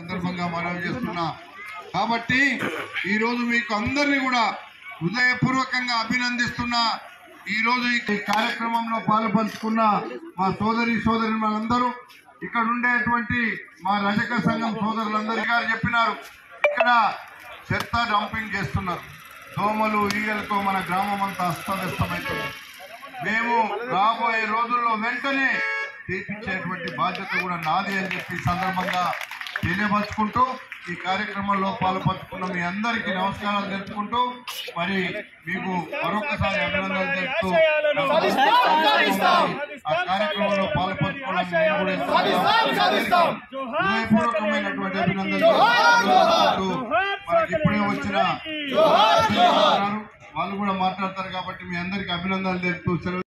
సందర్భంగా మనవి చేస్తున్నా కాబట్టి ఈరోజు మీకు అందరినీ కూడా హృదయపూర్వకంగా అభినందిస్తున్నా ఈరోజు ఈ కార్యక్రమంలో పాలుపంచుకున్న మా సోదరి సోదరి మనందరూ ఇక్కడ ఉండేటువంటి మా రజక సంఘం సోదరులందరూ గారు చెప్పినారు ఇక్కడ చెత్త డంపింగ్ చేస్తున్నారు దోమలు ఈగలతో మన గ్రామం అంతా అస్తవ్యస్తమవుతుంది మేము రాబోయే రోజుల్లో వెంటనే తీర్పించేటువంటి బాధ్యత కూడా నాది అని చెప్పి ఈ సందర్భంగా తెలియపరుచుకుంటూ ఈ కార్యక్రమంలో పాల్పంచుకున్న మీ అందరికీ నమస్కారాలు తెలుపుకుంటూ మరి మీకు మరొకసారి అభినందనలు తెలుపుతూ ఆ కార్యక్రమంలో పాల్పంచుకోవడానికి నేను కూడా ఎంతో హృదయపూర్వకమైనటువంటి అభినందనలు తెలుపుతూ మనకి ఇప్పుడే వచ్చిన వాళ్ళు కూడా మాట్లాడతారు కాబట్టి మీ అందరికీ అభినందనలు తెలుపుతూ సెలవు